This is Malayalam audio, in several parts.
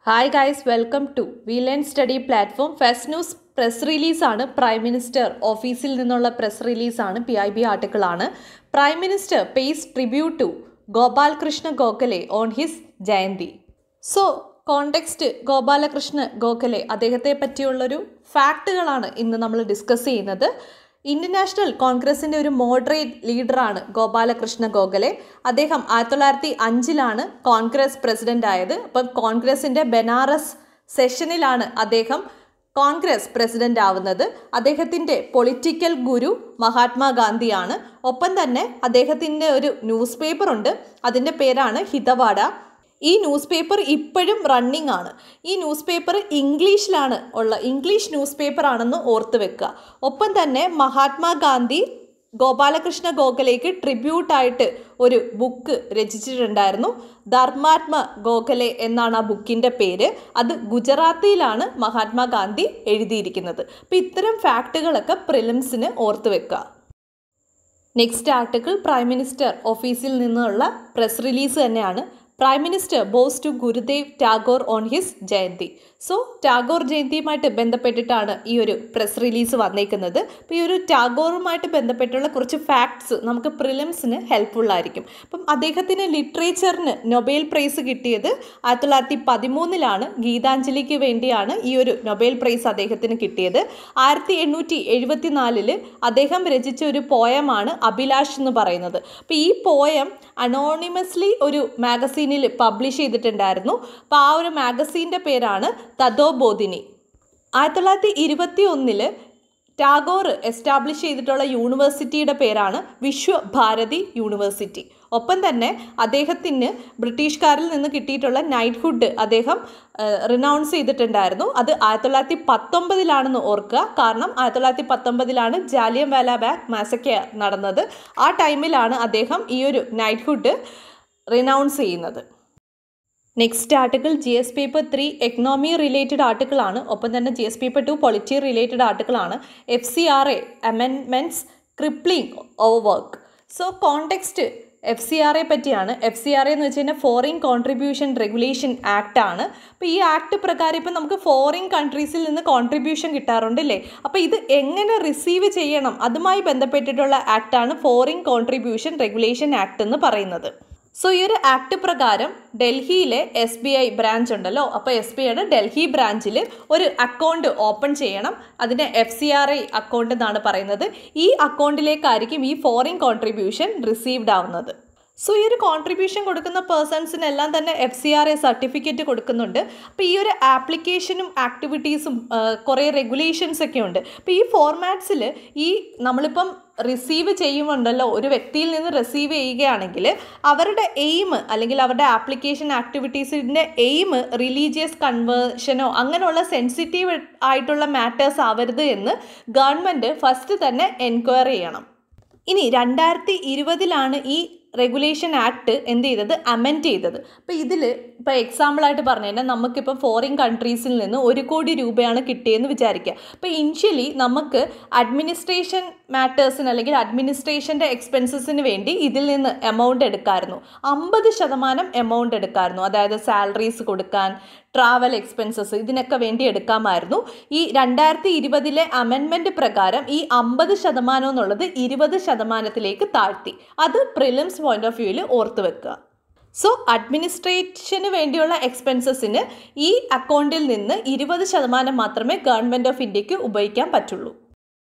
Hi guys welcome to we learn study platform first news press റിലീസാണ് പ്രൈം മിനിസ്റ്റർ ഓഫീസിൽ നിന്നുള്ള പ്രസ് റിലീസാണ് പി ഐ ബി ആർട്ടിക്കിളാണ് prime minister pays tribute to Gopal Krishna Gokhale on his Jayanti so context Gopalakrishna Gokhale അദ്ദേഹത്തെ പറ്റിയുള്ളൊരു ഫാക്റ്റുകളാണ് ഇന്ന് നമ്മൾ ഡിസ്കസ് ചെയ്യുന്നത് ഇന്ത്യൻ നാഷണൽ കോൺഗ്രസിൻ്റെ ഒരു മോഡറേറ്റ് ലീഡറാണ് ഗോപാലകൃഷ്ണ ഗോഖലെ അദ്ദേഹം ആയിരത്തി തൊള്ളായിരത്തി അഞ്ചിലാണ് കോൺഗ്രസ് പ്രസിഡന്റ് ആയത് അപ്പം കോൺഗ്രസിൻ്റെ ബനാറസ് സെഷനിലാണ് അദ്ദേഹം കോൺഗ്രസ് പ്രസിഡന്റ് ആവുന്നത് അദ്ദേഹത്തിൻ്റെ പൊളിറ്റിക്കൽ ഗുരു മഹാത്മാഗാന്ധിയാണ് ഒപ്പം തന്നെ അദ്ദേഹത്തിൻ്റെ ഒരു ന്യൂസ് പേപ്പർ ഉണ്ട് അതിൻ്റെ പേരാണ് ഹിതവാഡ ഈ ന്യൂസ് പേപ്പർ ഇപ്പോഴും റണ്ണിങ് ആണ് ഈ ന്യൂസ് പേപ്പർ ഇംഗ്ലീഷിലാണ് ഉള്ള ഇംഗ്ലീഷ് ന്യൂസ് പേപ്പർ ആണെന്ന് ഓർത്ത് വെക്കുക ഒപ്പം തന്നെ മഹാത്മാഗാന്ധി ഗോപാലകൃഷ്ണ ഗോഖലേക്ക് ട്രിബ്യൂട്ടായിട്ട് ഒരു ബുക്ക് രചിച്ചിട്ടുണ്ടായിരുന്നു ധർമാത്മ ഗോഖലെ എന്നാണ് ആ ബുക്കിൻ്റെ പേര് അത് ഗുജറാത്തിയിലാണ് മഹാത്മാഗാന്ധി എഴുതിയിരിക്കുന്നത് അപ്പം ഇത്തരം ഫാക്റ്റുകളൊക്കെ പ്രിലിംസിന് ഓർത്ത് വെക്കുക നെക്സ്റ്റ് ആർട്ടിക്കിൾ പ്രൈം മിനിസ്റ്റർ ഓഫീസിൽ നിന്നുള്ള പ്രസ് റിലീസ് തന്നെയാണ് prime minister bows to Gurudev Tagore on his Jayanti so Tagore ജയന്തിയുമായിട്ട് ബന്ധപ്പെട്ടിട്ടാണ് ഈ ഒരു പ്രസ് റിലീസ് വന്നേക്കുന്നത് അപ്പോൾ ഈ ഒരു ടാഗോറുമായിട്ട് ബന്ധപ്പെട്ടുള്ള കുറച്ച് ഫാക്ട്സ് നമുക്ക് പ്രിലിംസിന് ഹെൽപ്ഫുൾ ആയിരിക്കും അപ്പം അദ്ദേഹത്തിന് ലിറ്ററേച്ചറിന് നൊബേൽ പ്രൈസ് കിട്ടിയത് ആയിരത്തി തൊള്ളായിരത്തി പതിമൂന്നിലാണ് ഗീതാഞ്ജലിക്ക് വേണ്ടിയാണ് ഈ ഒരു നൊബേൽ പ്രൈസ് അദ്ദേഹത്തിന് കിട്ടിയത് ആയിരത്തി എണ്ണൂറ്റി എഴുപത്തി നാലില് അദ്ദേഹം രചിച്ച ഒരു പോയമാണ് അഭിലാഷ് എന്ന് പറയുന്നത് അപ്പോൾ ഈ പോയം അനോണിമസ്ലി ഒരു മാഗസീനിൽ പബ്ലിഷ് ചെയ്തിട്ടുണ്ടായിരുന്നു അപ്പോൾ ആ ഒരു മാഗസീൻ്റെ പേരാണ് തതോബോധിനി ആയിരത്തി തൊള്ളായിരത്തി ഇരുപത്തി ഒന്നില് ടാഗോർ എസ്റ്റാബ്ലിഷ് ചെയ്തിട്ടുള്ള യൂണിവേഴ്സിറ്റിയുടെ പേരാണ് വിശ്വഭാരതി യൂണിവേഴ്സിറ്റി ഒപ്പം തന്നെ അദ്ദേഹത്തിന് ബ്രിട്ടീഷുകാരിൽ നിന്ന് കിട്ടിയിട്ടുള്ള നൈറ്റ്ഹുഡ് അദ്ദേഹം റിനൗൺസ് ചെയ്തിട്ടുണ്ടായിരുന്നു അത് ആയിരത്തി തൊള്ളായിരത്തി പത്തൊമ്പതിലാണെന്ന് ഓർക്കുക കാരണം ആയിരത്തി തൊള്ളായിരത്തി പത്തൊമ്പതിലാണ് ജാലിയൻ വാല ബാഗ് മാസക്ക നടന്നത് ആ ടൈമിലാണ് അദ്ദേഹം ഈ ഒരു നൈറ്റ്ഹുഡ് റിനൗൺസ് ചെയ്യുന്നത് next article G S paper three economy related article ആണ് ഒപ്പം തന്നെ G S paper two polity related article ആണ് F C R A amendments crippling over work so context F C R A പറ്റിയാണ് എഫ് സി ആർ എ എന്ന് വെച്ച് കഴിഞ്ഞാൽ ഫോറിൻ കോൺട്രിബ്യൂഷൻ റെഗുലേഷൻ ആക്ട് ആണ് അപ്പോൾ ഈ ആക്ട് പ്രകാരം ഇപ്പം നമുക്ക് ഫോറിൻ കൺട്രീസിൽ നിന്ന് കോൺട്രിബ്യൂഷൻ കിട്ടാറുണ്ട് അല്ലേ അപ്പോൾ ഇത് എങ്ങനെ റിസീവ് ചെയ്യണം അതുമായി ബന്ധപ്പെട്ടിട്ടുള്ള ആക്ടാണ് ഫോറിൻ കോൺട്രിബ്യൂഷൻ റെഗുലേഷൻ ആക്ട് എന്ന് പറയുന്നത് സോ ഈ ഒരു ആക്ട് പ്രകാരം ഡൽഹിയിലെ എസ് ബി ഐ ബ്രാഞ്ച് ഉണ്ടല്ലോ അപ്പോൾ എസ് ബി ഐയുടെ ഡൽഹി ബ്രാഞ്ചിൽ ഒരു അക്കൗണ്ട് ഓപ്പൺ ചെയ്യണം അതിന് F C R I account എന്നാണ് പറയുന്നത് ഈ അക്കൗണ്ടിലേക്കായിരിക്കും ഈ ഫോറിൻ കോൺട്രിബ്യൂഷൻ റിസീവ്ഡ് ആവുന്നത് സോ ഈ ഒരു കോൺട്രിബ്യൂഷൻ കൊടുക്കുന്ന പേഴ്സൺസിനെല്ലാം തന്നെ F C R A certificate കൊടുക്കുന്നുണ്ട് അപ്പോൾ ഈ ഒരു ആപ്ലിക്കേഷനും ആക്ടിവിറ്റീസും കുറേ റെഗുലേഷൻസ് ഒക്കെ ഉണ്ട് അപ്പോൾ ഈ ഫോർമാറ്റ്സിൽ ഈ നമ്മളിപ്പം റിസീവ് ചെയ്യുമുണ്ടല്ലോ ഒരു വ്യക്തിയിൽ നിന്ന് റിസീവ് ചെയ്യുകയാണെങ്കിൽ അവരുടെ എയിം അല്ലെങ്കിൽ അവരുടെ ആപ്ലിക്കേഷൻ ആക്ടിവിറ്റീസിൻ്റെ എയിം റിലീജിയസ് കൺവേർഷനോ അങ്ങനെയുള്ള സെൻസിറ്റീവ് ആയിട്ടുള്ള മാറ്റേഴ്സ് ആവരുത് എന്ന് ഗവൺമെൻറ് ഫസ്റ്റ് തന്നെ എൻക്വയറി ചെയ്യണം ഇനി രണ്ടായിരത്തി ഇരുപതിലാണ് ഈ റെഗുലേഷൻ ആക്ട് എന്ത് ചെയ്തത് അമെൻഡ് ചെയ്തത് അപ്പോൾ ഇതിൽ ഇപ്പോൾ എക്സാമ്പിളായിട്ട് പറഞ്ഞു കഴിഞ്ഞാൽ നമുക്കിപ്പോൾ ഫോറിൻ കൺട്രീസിൽ നിന്ന് ഒരു കോടി രൂപയാണ് കിട്ടിയെന്ന് വിചാരിക്കുക അപ്പോൾ ഇനിഷ്യലി നമുക്ക് അഡ്മിനിസ്ട്രേഷൻ മാറ്റേഴ്സിന് അല്ലെങ്കിൽ അഡ്മിനിസ്ട്രേഷൻ്റെ എക്സ്പെൻസസിന് വേണ്ടി ഇതിൽ നിന്ന് എമൗണ്ട് എടുക്കാമായിരുന്നു അമ്പത് ശതമാനം എമൗണ്ട് എടുക്കാമായിരുന്നു അതായത് സാലറീസ് കൊടുക്കാൻ ട്രാവൽ എക്സ്പെൻസസ് ഇതിനൊക്കെ വേണ്ടി എടുക്കാമായിരുന്നു ഈ രണ്ടായിരത്തി ഇരുപതിലെ അമെൻമെൻറ്റ് പ്രകാരം ഈ അമ്പത് ശതമാനം എന്നുള്ളത് ഇരുപത് ശതമാനത്തിലേക്ക് താഴ്ത്തി അത് പ്രിലിംസ് പോയിന്റ് ഓഫ് വ്യൂവിൽ ഓർത്ത് വെക്കുക സോ അഡ്മിനിസ്ട്രേഷന് വേണ്ടിയുള്ള എക്സ്പെൻസസിന് ഈ അക്കൗണ്ടിൽ നിന്ന് ഇരുപത് ശതമാനം മാത്രമേ ഗവൺമെൻറ് ഓഫ് ഇന്ത്യക്ക് ഉപയോഗിക്കാൻ പറ്റുള്ളൂ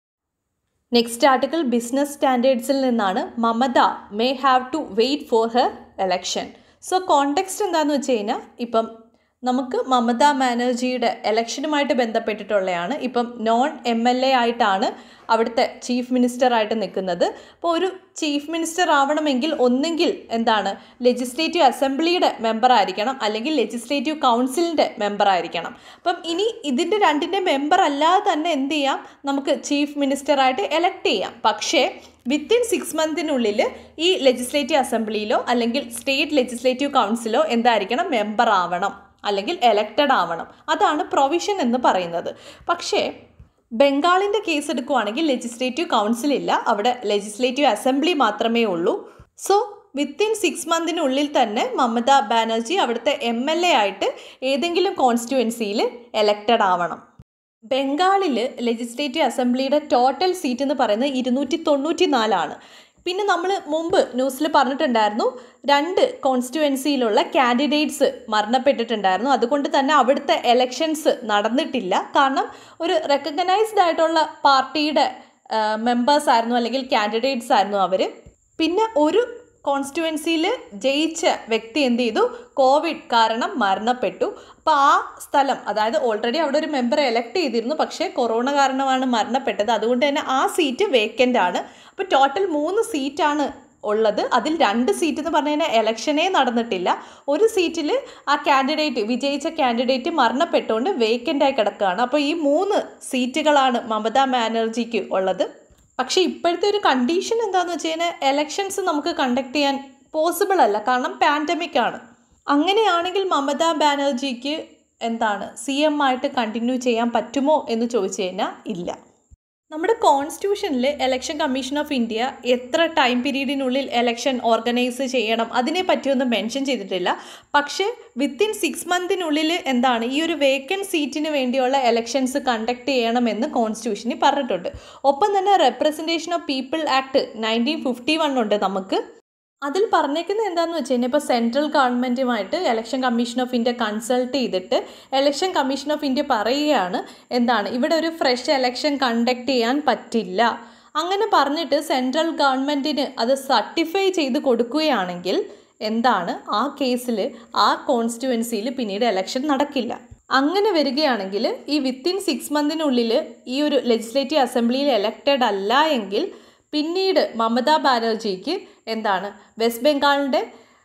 നെക്സ്റ്റ് ആർട്ടിക്കിൾ ബിസിനസ് സ്റ്റാൻഡേർഡ്സിൽ നിന്നാണ് Mamata may have to wait for her election so context എന്താണെന്ന് വെച്ച് കഴിഞ്ഞാൽ ഇപ്പം നമുക്ക് മമതാ ബാനർജിയുടെ എലക്ഷനുമായിട്ട് ബന്ധപ്പെട്ടിട്ടുള്ളതാണ് ഇപ്പം നോൺ എം എൽ എ ആയിട്ടാണ് അവിടുത്തെ ചീഫ് മിനിസ്റ്റർ ആയിട്ട് നിൽക്കുന്നത് അപ്പോൾ ഒരു ചീഫ് മിനിസ്റ്റർ ആവണമെങ്കിൽ ഒന്നെങ്കിൽ എന്താണ് ലെജിസ്ലേറ്റീവ് അസംബ്ലിയുടെ മെമ്പർ ആയിരിക്കണം അല്ലെങ്കിൽ ലെജിസ്ലേറ്റീവ് കൗൺസിലിൻ്റെ മെമ്പർ ആയിരിക്കണം അപ്പം ഇനി ഇതിൻ്റെ രണ്ടിൻ്റെ മെമ്പർ അല്ലാതെ തന്നെ എന്ത് ചെയ്യാം നമുക്ക് ചീഫ് മിനിസ്റ്ററായിട്ട് എലക്ട് ചെയ്യാം പക്ഷേ വിത്തിൻ സിക്സ് മന്തിനുള്ളിൽ ഈ ലെജിസ്ലേറ്റീവ് അസംബ്ലിയിലോ അല്ലെങ്കിൽ സ്റ്റേറ്റ് ലെജിസ്ലേറ്റീവ് കൗൺസിലോ എന്തായിരിക്കണം മെമ്പർ ആവണം അല്ലെങ്കിൽ എലക്റ്റഡ് ആവണം അതാണ് പ്രൊവിഷൻ എന്ന് പറയുന്നത് പക്ഷേ ബംഗാളിൻ്റെ കേസ് എടുക്കുവാണെങ്കിൽ ലെജിസ്ലേറ്റീവ് കൗൺസിൽ ഇല്ല അവിടെ ലെജിസ്ലേറ്റീവ് അസംബ്ലി മാത്രമേ ഉള്ളൂ സോ വിത്തിൻ സിക്സ് മന്തിനുള്ളിൽ തന്നെ മമതാ ബാനർജി അവിടുത്തെ എം എൽ എ ആയിട്ട് ഏതെങ്കിലും കോൺസ്റ്റിറ്റ്യുവൻസിയിൽ എലക്റ്റഡ് ആവണം ബംഗാളിൽ ലെജിസ്ലേറ്റീവ് അസംബ്ലിയുടെ ടോട്ടൽ സീറ്റ് എന്ന് പറയുന്നത് ഇരുന്നൂറ്റി തൊണ്ണൂറ്റി നാലാണ് പിന്നെ നമ്മൾ മുമ്പ് ന്യൂസിൽ പറഞ്ഞിട്ടുണ്ടായിരുന്നു രണ്ട് കോൺസ്റ്റിറ്റ്യുവൻസിയിലുള്ള കാൻഡിഡേറ്റ്സ് മരണപ്പെട്ടിട്ടുണ്ടായിരുന്നു അതുകൊണ്ട് തന്നെ അവിടുത്തെ എലക്ഷൻസ് നടന്നിട്ടില്ല കാരണം ഒരു റെക്കഗ്നൈസ്ഡ് ആയിട്ടുള്ള പാർട്ടിയുടെ മെമ്പേഴ്സ് ആയിരുന്നു അല്ലെങ്കിൽ കാൻഡിഡേറ്റ്സ് ആയിരുന്നു അവർ പിന്നെ ഒരു കോൺസ്റ്റിറ്റ്യുവൻസിയിൽ ജയിച്ച വ്യക്തി എന്ത് ചെയ്തു കോവിഡ് കാരണം മരണപ്പെട്ടു അപ്പോൾ ആ സ്ഥലം അതായത് ഓൾറെഡി അവിടെ ഒരു മെമ്പറെ എലക്ട് ചെയ്തിരുന്നു പക്ഷേ കൊറോണ കാരണമാണ് മരണപ്പെട്ടത് അതുകൊണ്ട് തന്നെ ആ സീറ്റ് വേക്കൻ്റ് ആണ് അപ്പോൾ ടോട്ടൽ മൂന്ന് സീറ്റാണ് ഉള്ളത് അതിൽ രണ്ട് സീറ്റ് എന്ന് പറഞ്ഞു കഴിഞ്ഞാൽ എലക്ഷനേ നടന്നിട്ടില്ല ഒരു സീറ്റിൽ ആ കാൻഡിഡേറ്റ് വിജയിച്ച കാൻഡിഡേറ്റ് മരണപ്പെട്ടുകൊണ്ട് വേക്കൻ്റായി കിടക്കുകയാണ് അപ്പോൾ ഈ മൂന്ന് സീറ്റുകളാണ് മമതാ ബാനർജിക്ക് ഉള്ളത് പക്ഷേ ഇപ്പോഴത്തെ ഒരു കണ്ടീഷൻ എന്താണെന്ന് വെച്ച് കഴിഞ്ഞാൽ എലക്ഷൻസ് നമുക്ക് കണ്ടക്ട് ചെയ്യാൻ പോസിബിൾ അല്ല കാരണം പാൻഡമിക് ആണ് അങ്ങനെയാണെങ്കിൽ മമതാ ബാനർജിക്ക് എന്താണ് സി എം ആയിട്ട് കണ്ടിന്യൂ ചെയ്യാൻ പറ്റുമോ എന്ന് ചോദിച്ചു കഴിഞ്ഞാൽ ഇല്ല നമ്മുടെ കോൺസ്റ്റിറ്റ്യൂഷനിൽ ഇലക്ഷൻ കമ്മീഷൻ ഓഫ് ഇന്ത്യ എത്ര ടൈം പീരീഡിനുള്ളിൽ ഇലക്ഷൻ ഓർഗനൈസ് ചെയ്യണം അതിനെ പറ്റിയൊന്നും മെൻഷൻ ചെയ്തിട്ടില്ല പക്ഷേ വിത്തിൻ സിക്സ് മന്തിനുള്ളിൽ എന്താണ് ഈ ഒരു വേക്കൻറ്റ് സീറ്റിന് വേണ്ടിയുള്ള ഇലക്ഷൻസ് കണ്ടക്ട് ചെയ്യണമെന്ന് കോൺസ്റ്റിറ്റ്യൂഷനിൽ പറഞ്ഞിട്ടുണ്ട് ഒപ്പം തന്നെ representation of people act nineteen fifty one ഉണ്ട് നമുക്ക് അതിൽ പറഞ്ഞേക്കുന്നത് എന്താണെന്ന് വെച്ച് കഴിഞ്ഞാൽ ഇപ്പോൾ സെൻട്രൽ ഗവൺമെൻറ്റുമായിട്ട് election commission of India consult ചെയ്തിട്ട് ഇലക്ഷൻ കമ്മീഷൻ ഓഫ് ഇന്ത്യ പറയുകയാണ് എന്താണ് ഇവിടെ ഒരു ഫ്രഷ് ഇലക്ഷൻ കണ്ടക്ട് ചെയ്യാൻ പറ്റില്ല അങ്ങനെ പറഞ്ഞിട്ട് സെൻട്രൽ ഗവൺമെൻറ്റിന് അത് സർട്ടിഫൈ ചെയ്ത് കൊടുക്കുകയാണെങ്കിൽ എന്താണ് ആ കേസിൽ ആ കോൺസ്റ്റിറ്റ്യുവൻസിയിൽ പിന്നീട് ഇലക്ഷൻ നടക്കില്ല അങ്ങനെ വരികയാണെങ്കിൽ ഈ വിത്തിൻ സിക്സ് മന്തിനുള്ളിൽ ഈ ഒരു ലെജിസ്ലേറ്റീവ് അസംബ്ലിയിൽ എലക്റ്റഡ് അല്ല എങ്കിൽ പിന്നീട് മമതാ ബാനർജിക്ക് എന്താണ് വെസ്റ്റ് ബംഗാളിൻ്റെ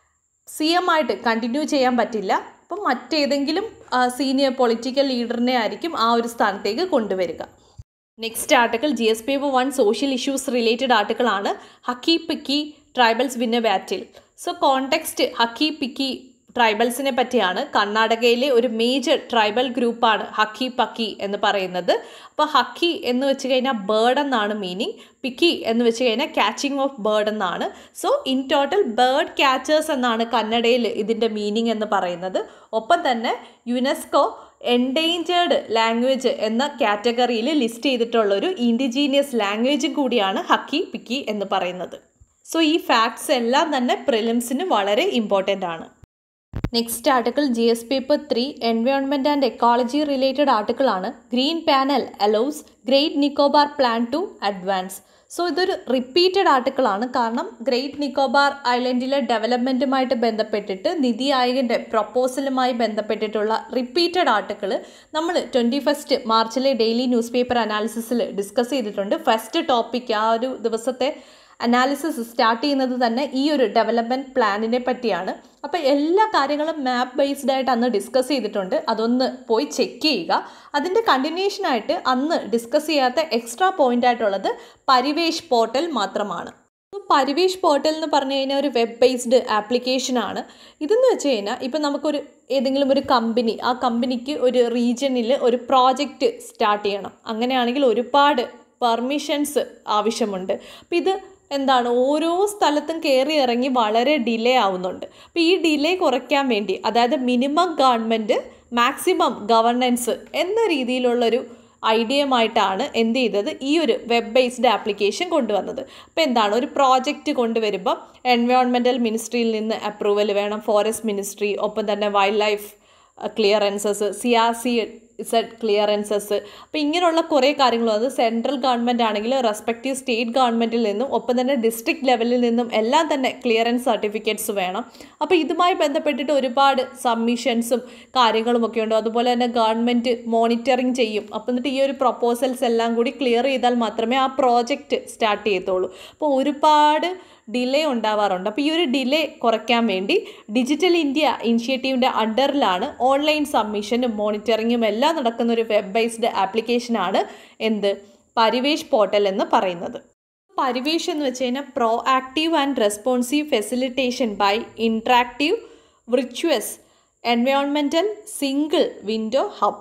സി എം ആയിട്ട് കണ്ടിന്യൂ ചെയ്യാൻ പറ്റില്ല അപ്പം മറ്റേതെങ്കിലും സീനിയർ പൊളിറ്റിക്കൽ ലീഡറിനെ ആയിരിക്കും ആ ഒരു സ്ഥാനത്തേക്ക് കൊണ്ടുവരിക next article G S paper one social issues related article ആണ് Hakki Pikki tribals win a battle so context Hakki Pikki ട്രൈബൽസിനെ പറ്റിയാണ് കർണാടകയിലെ ഒരു മേജർ ട്രൈബൽ ഗ്രൂപ്പാണ് ഹക്കി പക്കി എന്ന് പറയുന്നത് അപ്പോൾ ഹക്കി എന്ന് വെച്ച് കഴിഞ്ഞാൽ ബേർഡ് എന്നാണ് മീനിങ് പിക്കി എന്ന് വെച്ച് കഴിഞ്ഞാൽ ക്യാച്ചിങ് ഓഫ് ബേർഡ് എന്നാണ് so in total bird catchers എന്നാണ് കന്നഡയിൽ ഇതിൻ്റെ മീനിങ് എന്ന് പറയുന്നത് ഒപ്പം തന്നെ യുനെസ്കോ എൻഡേഞ്ചേർഡ് ലാംഗ്വേജ് എന്ന കാറ്റഗറിയിൽ ലിസ്റ്റ് ചെയ്തിട്ടുള്ള ഒരു ഇൻഡിജീനിയസ് ലാംഗ്വേജും കൂടിയാണ് ഹക്കി പിക്കി എന്ന് പറയുന്നത് സോ ഈ ഫാക്ട്സ് എല്ലാം തന്നെ പ്രിലിംസിന് വളരെ ഇമ്പോർട്ടൻ്റ് ആണ് next article G S paper three environment and ecology related article ആണ് green panel allows great Nicobar plan to advance so ഇതൊരു റിപ്പീറ്റഡ് ആർട്ടിക്കിൾ ആണ് കാരണം ഗ്രേറ്റ് നിക്കോബാർ ഐലൻഡിലെ ഡെവലപ്മെൻറ്റുമായിട്ട് ബന്ധപ്പെട്ടിട്ട് നിതി ആയോഗിൻ്റെ പ്രൊപ്പോസലുമായി ബന്ധപ്പെട്ടിട്ടുള്ള റിപ്പീറ്റഡ് ആർട്ടിക്കിൾ നമ്മൾ ട്വൻറ്റി ഫസ്റ്റ് മാർച്ചിലെ ഡെയിലി ന്യൂസ് പേപ്പർ അനാലിസിസിൽ ഡിസ്കസ് ചെയ്തിട്ടുണ്ട് ഫസ്റ്റ് ടോപ്പിക് ആ ഒരു ദിവസത്തെ അനാലിസിസ് സ്റ്റാർട്ട് ചെയ്യുന്നത് തന്നെ ഈ ഒരു ഡെവലപ്മെൻറ്റ് പ്ലാനിനെ പറ്റിയാണ് അപ്പോൾ എല്ലാ കാര്യങ്ങളും മാപ്പ് ബേസ്ഡ് ആയിട്ട് അന്ന് ഡിസ്കസ് ചെയ്തിട്ടുണ്ട് അതൊന്ന് പോയി ചെക്ക് ചെയ്യുക അതിൻ്റെ കണ്ടിന്യൂഷനായിട്ട് അന്ന് ഡിസ്കസ് ചെയ്യാത്ത എക്സ്ട്രാ പോയിൻ്റ് ആയിട്ടുള്ളത് പരിവേഷ് പോർട്ടൽ മാത്രമാണ് പരിവേഷ് പോർട്ടൽ എന്ന് പറഞ്ഞു കഴിഞ്ഞാൽ ഒരു വെബ് ബേസ്ഡ് ആപ്ലിക്കേഷനാണ് ഇതെന്ന് വെച്ച് കഴിഞ്ഞാൽ ഇപ്പം നമുക്കൊരു ഏതെങ്കിലും ഒരു കമ്പനി ആ കമ്പനിക്ക് ഒരു റീജിയനിൽ ഒരു പ്രോജക്റ്റ് സ്റ്റാർട്ട് ചെയ്യണം അങ്ങനെയാണെങ്കിൽ ഒരുപാട് പെർമിഷൻസ് ആവശ്യമുണ്ട് അപ്പോൾ ഇത് എന്താണ് ഓരോ സ്ഥലത്തും കയറി ഇറങ്ങി വളരെ ഡിലേ ആവുന്നുണ്ട് അപ്പോൾ ഈ ഡിലേ കുറയ്ക്കാൻ വേണ്ടി അതായത് മിനിമം ഗവൺമെൻറ് മാക്സിമം ഗവർണൻസ് എന്ന രീതിയിലുള്ളൊരു ഐഡിയയുമായിട്ടാണ് എന്ത് ചെയ്തത് ഈ ഒരു വെബ് ബേസ്ഡ് ആപ്ലിക്കേഷൻ കൊണ്ടുവന്നത് അപ്പോൾ എന്താണ് ഒരു പ്രോജക്റ്റ് കൊണ്ടുവരുമ്പോൾ എൻവയോൺമെൻറ്റൽ മിനിസ്ട്രിയിൽ നിന്ന് അപ്രൂവൽ വേണം ഫോറസ്റ്റ് മിനിസ്ട്രി ഒപ്പം തന്നെ wildlife clearances C R Z ഇസഡ് ക്ലിയറൻസസ് അപ്പോൾ ഇങ്ങനെയുള്ള കുറേ കാര്യങ്ങളും അത് സെൻട്രൽ ഗവൺമെൻറ് ആണെങ്കിൽ റെസ്പെക്റ്റീവ് സ്റ്റേറ്റ് ഗവൺമെൻറ്റിൽ നിന്നും ഒപ്പം തന്നെ ഡിസ്ട്രിക്ട് ലെവലിൽ നിന്നും എല്ലാം തന്നെ ക്ലിയറൻസ് സർട്ടിഫിക്കറ്റ്സ് വേണം അപ്പോൾ ഇതുമായി ബന്ധപ്പെട്ടിട്ട് ഒരുപാട് സബ്മിഷൻസും കാര്യങ്ങളും ഒക്കെ ഉണ്ട് അതുപോലെ തന്നെ ഗവൺമെൻറ് മോണിറ്ററിങ് ചെയ്യും അപ്പം എന്നിട്ട് ഈ ഒരു പ്രപ്പോസൽസ് എല്ലാം കൂടി ക്ലിയർ ചെയ്താൽ മാത്രമേ ആ പ്രോജക്റ്റ് സ്റ്റാർട്ട് ചെയ്യത്തുള്ളൂ അപ്പോൾ ഒരുപാട് ഡിലേ ഉണ്ടാവാറുണ്ട് അപ്പോൾ ഈ ഒരു ഡിലേ കുറയ്ക്കാൻ വേണ്ടി ഡിജിറ്റൽ ഇന്ത്യ ഇനിഷ്യേറ്റീവിൻ്റെ അണ്ടറിലാണ് ഓൺലൈൻ സബ്മിഷനും മോണിറ്ററിങ്ങും എല്ലാം നടക്കുന്ന ഒരു വെബ് ബേസ്ഡ് ആപ്ലിക്കേഷനാണ് എന്ത് പരിവേഷ് പോർട്ടൽ എന്ന് പറയുന്നത് പരിവേഷ് എന്ന് വെച്ച് കഴിഞ്ഞാൽ proactive and responsive facilitation by interactive virtuous environmental single window hub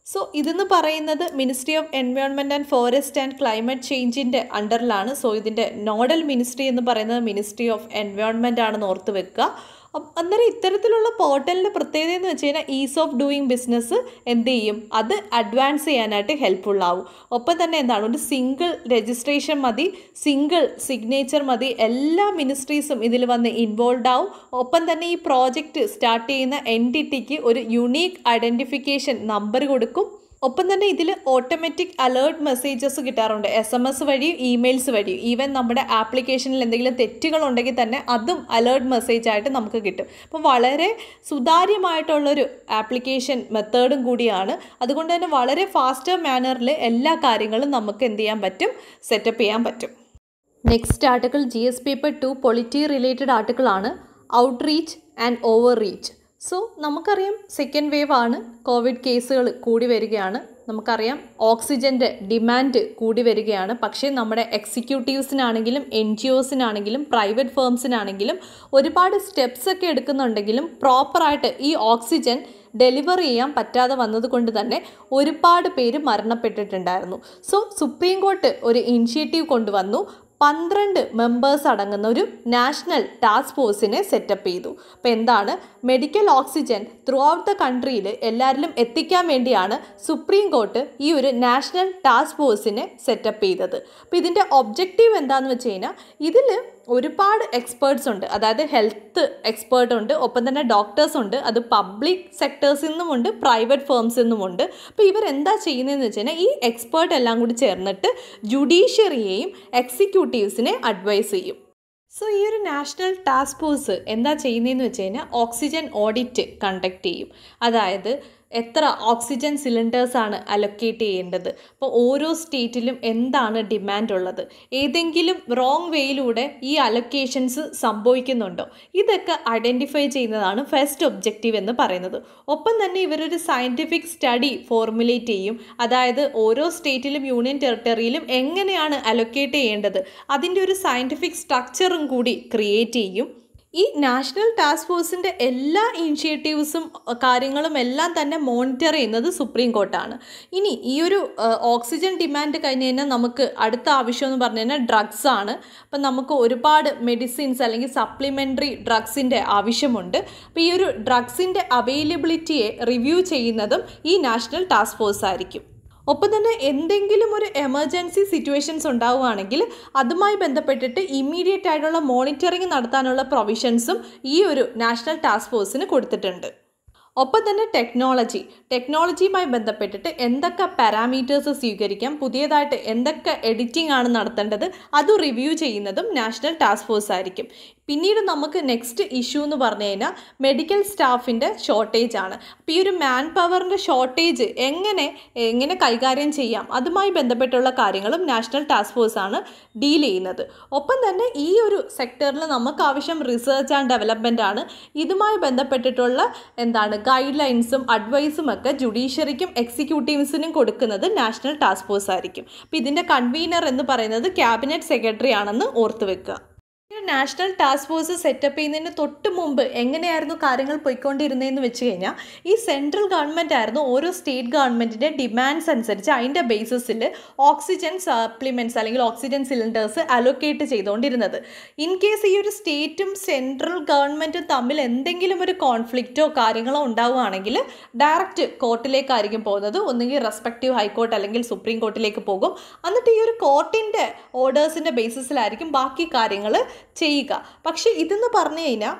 so ഇതെന്ന് പറയുന്നത് ministry of environment and forest and climate ചേഞ്ചിൻ്റെ അണ്ടറിലാണ് സോ ഇതിൻ്റെ നോഡൽ മിനിസ്ട്രി എന്ന് പറയുന്നത് മിനിസ്ട്രി ഓഫ് എൻവയോൺമെൻറ്റ് ആണെന്ന് ഓർത്ത് വെക്കുക അപ്പ് അന്നേരം ഇത്തരത്തിലുള്ള പോർട്ടലിൻ്റെ പ്രത്യേകത എന്ന് വെച്ച് കഴിഞ്ഞാൽ ഈസ് ഓഫ് ഡൂയിങ് ബിസിനസ് എന്ത് ചെയ്യും അത് അഡ്വാൻസ് ചെയ്യാനായിട്ട് ഹെൽപ്ഫുൾ ആവും ഒപ്പം തന്നെ എന്താണ് ഒരു സിംഗിൾ രജിസ്ട്രേഷൻ മതി സിംഗിൾ സിഗ്നേച്ചർ മതി എല്ലാ മിനിസ്ട്രീസും ഇതിൽ വന്ന് ഇൻവോൾവ് ആവും ഒപ്പം തന്നെ ഈ പ്രോജക്റ്റ് സ്റ്റാർട്ട് ചെയ്യുന്ന എൻറ്റിറ്റിക്ക് ഒരു യുണീക്ക് ഐഡൻറ്റിഫിക്കേഷൻ നമ്പർ കൊടുക്കും ഒപ്പം തന്നെ ഇതിൽ ഓട്ടോമാറ്റിക് അലേർട്ട് മെസ്സേജസ് കിട്ടാറുണ്ട് എസ് എം എസ് വഴി ഇമെയിൽസ് വഴി ഈവൻ നമ്മുടെ ആപ്ലിക്കേഷനിൽ എന്തെങ്കിലും തെറ്റുകളുണ്ടെങ്കിൽ തന്നെ അതും അലേർട്ട് മെസ്സേജ് ആയിട്ട് നമുക്ക് കിട്ടും അപ്പം വളരെ സുതാര്യമായിട്ടുള്ളൊരു ആപ്ലിക്കേഷൻ മെത്തേഡും കൂടിയാണ് അതുകൊണ്ട് തന്നെ വളരെ ഫാസ്റ്റർ മാനറിൽ എല്ലാ കാര്യങ്ങളും നമുക്ക് എന്ത് ചെയ്യാൻ പറ്റും സെറ്റപ്പ് ചെയ്യാൻ പറ്റും next article G S paper two polity related article ആണ് outreach and overreach so നമുക്കറിയാം സെക്കൻഡ് വേവ് ആണ് കോവിഡ് കേസുകൾ കൂടി വരികയാണ് നമുക്കറിയാം ഓക്സിജൻ്റെ ഡിമാൻഡ് കൂടി വരികയാണ് പക്ഷേ നമ്മുടെ എക്സിക്യൂട്ടീവ്സിനാണെങ്കിലും എൻ ജി ഒസിനാണെങ്കിലും പ്രൈവറ്റ് ഫേംസിനാണെങ്കിലും ഒരുപാട് സ്റ്റെപ്സ് ഒക്കെ എടുക്കുന്നുണ്ടെങ്കിലും പ്രോപ്പറായിട്ട് ഈ ഓക്സിജൻ ഡെലിവർ ചെയ്യാൻ പറ്റാതെ വന്നതുകൊണ്ട് തന്നെ ഒരുപാട് പേര് മരണപ്പെട്ടിട്ടുണ്ടായിരുന്നു സോ സുപ്രീം കോർട്ട് ഒരു ഇനിഷ്യേറ്റീവ് കൊണ്ടുവന്നു പന്ത്രണ്ട് മെമ്പേഴ്സ് അടങ്ങുന്ന ഒരു നാഷണൽ ടാസ്ക് ഫോഴ്സിനെ സെറ്റപ്പ് ചെയ്തു അപ്പോൾ എന്താണ് medical oxygen throughout the കൺട്രിയിൽ എല്ലാവരിലും എത്തിക്കാൻ വേണ്ടിയാണ് സുപ്രീം കോർട്ട് ഈ ഒരു നാഷണൽ ടാസ്ക് ഫോഴ്സിനെ സെറ്റപ്പ് ചെയ്തത് അപ്പോൾ ഇതിൻ്റെ ഒബ്ജക്റ്റീവ് എന്താണെന്ന് വെച്ച് കഴിഞ്ഞാൽ ഇതിൽ ഒരുപാട് എക്സ്പേർട്സ് ഉണ്ട് അതായത് ഹെൽത്ത് എക്സ്പേർട്ട് ഉണ്ട് ഒപ്പം തന്നെ ഡോക്ടേഴ്സ് ഉണ്ട് അത് പബ്ലിക് സെക്ടേഴ്സിൽ നിന്നുമുണ്ട് പ്രൈവറ്റ് ഫേംസിൽ നിന്നുമുണ്ട് അപ്പോൾ ഇവരെന്താ ചെയ്യുന്നതെന്ന് വെച്ച് കഴിഞ്ഞാൽ ഈ എക്സ്പേർട്ട് എല്ലാം കൂടി ചേർന്നിട്ട് ജുഡീഷ്യറിയെയും എക്സിക്യൂട്ടീവ്സിനെ അഡ്വൈസ് ചെയ്യും സോ ഈ ഒരു നാഷണൽ ടാസ്ക് ഫോഴ്സ് എന്താ ചെയ്യുന്നതെന്ന് വെച്ച് കഴിഞ്ഞാൽ ഓക്സിജൻ ഓഡിറ്റ് കണ്ടക്ട് ചെയ്യും അതായത് എത്ര ഓക്സിജൻ സിലിണ്ടേഴ്സാണ് അലൊക്കേറ്റ് ചെയ്യേണ്ടത് അപ്പോൾ ഓരോ സ്റ്റേറ്റിലും എന്താണ് ഡിമാൻഡ് ഉള്ളത് ഏതെങ്കിലും റോങ് വേയിലൂടെ ഈ അലൊക്കേഷൻസ് സംഭവിക്കുന്നുണ്ടോ ഇതൊക്കെ ഐഡൻറ്റിഫൈ ചെയ്യുന്നതാണ് ഫസ്റ്റ് ഒബ്ജക്റ്റീവ് എന്ന് പറയുന്നത് ഒപ്പം തന്നെ ഇവരൊരു സയൻറ്റിഫിക് സ്റ്റഡി ഫോർമുലേറ്റ് ചെയ്യും അതായത് ഓരോ സ്റ്റേറ്റിലും യൂണിയൻ ടെറിട്ടറിയിലും എങ്ങനെയാണ് അലൊക്കേറ്റ് ചെയ്യേണ്ടത് അതിൻ്റെ ഒരു സയൻറ്റിഫിക് സ്ട്രക്ചറും കൂടി ക്രിയേറ്റ് ചെയ്യും ഈ നാഷണൽ ടാസ്ക് ഫോഴ്സിൻ്റെ എല്ലാ ഇനിഷ്യേറ്റീവ്സും കാര്യങ്ങളും എല്ലാം തന്നെ മോണിറ്റർ ചെയ്യുന്നത് സുപ്രീം കോർട്ടാണ് ഇനി ഈ ഒരു ഓക്സിജൻ ഡിമാൻഡ് കഴിഞ്ഞ് കഴിഞ്ഞാൽ നമുക്ക് അടുത്ത ആവശ്യം എന്ന് പറഞ്ഞു കഴിഞ്ഞാൽ ഡ്രഗ്സ് ആണ് അപ്പം നമുക്ക് ഒരുപാട് മെഡിസിൻസ് അല്ലെങ്കിൽ സപ്ലിമെൻ്ററി ഡ്രഗ്സിൻ്റെ ആവശ്യമുണ്ട് അപ്പോൾ ഈ ഒരു ഡ്രഗ്സിൻ്റെ അവൈലബിലിറ്റിയെ റിവ്യൂ ചെയ്യുന്നതും ഈ നാഷണൽ ടാസ്ക് ഫോഴ്സ് ആയിരിക്കും ഒപ്പം തന്നെ എന്തെങ്കിലും ഒരു എമർജൻസി സിറ്റുവേഷൻസ് ഉണ്ടാവുകയാണെങ്കിൽ അതുമായി ബന്ധപ്പെട്ടിട്ട് ഇമ്മീഡിയറ്റ് ആയിട്ടുള്ള മോണിറ്ററിംഗ് നടത്താനുള്ള പ്രൊവിഷൻസും ഈ ഒരു നാഷണൽ ടാസ്ക് ഫോഴ്സിന് കൊടുത്തിട്ടുണ്ട് ഒപ്പം തന്നെ ടെക്നോളജി ടെക്നോളജിയുമായി ബന്ധപ്പെട്ടിട്ട് എന്തൊക്കെ പാരാമീറ്റേഴ്സ് സ്വീകരിക്കാം പുതിയതായിട്ട് എന്തൊക്കെ എഡിറ്റിംഗ് ആണ് നടത്തേണ്ടത് അത് റിവ്യൂ ചെയ്യുന്നതും നാഷണൽ ടാസ്ക് ഫോഴ്സ് ആയിരിക്കും പിന്നീട് നമുക്ക് നെക്സ്റ്റ് ഇഷ്യൂ എന്ന് പറഞ്ഞു കഴിഞ്ഞാൽ മെഡിക്കൽ സ്റ്റാഫിൻ്റെ ഷോർട്ടേജ് ആണ് അപ്പോൾ ഈ ഒരു മാൻ പവറിൻ്റെ ഷോർട്ടേജ് എങ്ങനെ എങ്ങനെ കൈകാര്യം ചെയ്യാം അതുമായി ബന്ധപ്പെട്ടുള്ള കാര്യങ്ങളും നാഷണൽ ടാസ്ക് ഫോഴ്സ് ആണ് ഡീൽ ചെയ്യുന്നത് ഒപ്പം തന്നെ ഈ ഒരു സെക്ടറിൽ നമുക്ക് ആവശ്യം റിസർച്ച് ആൻഡ് ഡെവലപ്മെൻ്റ് ആണ് ഇതുമായി ബന്ധപ്പെട്ടിട്ടുള്ള എന്താണ് ഗൈഡ് ലൈൻസും അഡ്വൈസും ഒക്കെ ജുഡീഷ്യറിക്കും എക്സിക്യൂട്ടീവ്സിനും കൊടുക്കുന്നത് നാഷണൽ ടാസ്ക് ഫോഴ്സ് ആയിരിക്കും അപ്പോൾ ഇതിൻ്റെ കൺവീനർ എന്ന് പറയുന്നത് ക്യാബിനറ്റ് സെക്രട്ടറി ആണെന്ന് ഓർത്ത് വെക്കുക നാഷണൽ ടാസ്ക് ഫോഴ്സ് സെറ്റപ്പ് ചെയ്യുന്നതിന് തൊട്ട് മുമ്പ് എങ്ങനെയായിരുന്നു കാര്യങ്ങൾ പോയിക്കൊണ്ടിരുന്നതെന്ന് വെച്ച് കഴിഞ്ഞാൽ ഈ സെൻട്രൽ ഗവൺമെൻറ് ആയിരുന്നു ഓരോ സ്റ്റേറ്റ് ഗവൺമെൻറ്റിൻ്റെ ഡിമാൻഡ്സ് അനുസരിച്ച് അതിൻ്റെ ബേസിസിൽ ഓക്സിജൻ സപ്ലിമെൻറ്റ്സ് അല്ലെങ്കിൽ ഓക്സിജൻ സിലിണ്ടേഴ്സ് അലൊക്കേറ്റ് ചെയ്തുകൊണ്ടിരുന്നത് ഇൻ കേസ് ഈ ഒരു സ്റ്റേറ്റും സെൻട്രൽ ഗവൺമെൻറ്റും തമ്മിൽ എന്തെങ്കിലും ഒരു കോൺഫ്ലിക്റ്റോ കാര്യങ്ങളോ ഉണ്ടാവുകയാണെങ്കിൽ ഡയറക്റ്റ് കോർട്ടിലേക്കായിരിക്കും പോകുന്നത് ഒന്നുകിൽ റെസ്പെക്റ്റീവ് ഹൈക്കോർട്ട് അല്ലെങ്കിൽ സുപ്രീം കോർട്ടിലേക്ക് പോകും എന്നിട്ട് ഈ ഒരു കോർട്ടിൻ്റെ ഓർഡേഴ്സിൻ്റെ ബേസിസിലായിരിക്കും ബാക്കി കാര്യങ്ങൾ ചെയ്യുക പക്ഷേ ഇതെന്ന് പറഞ്ഞു കഴിഞ്ഞാൽ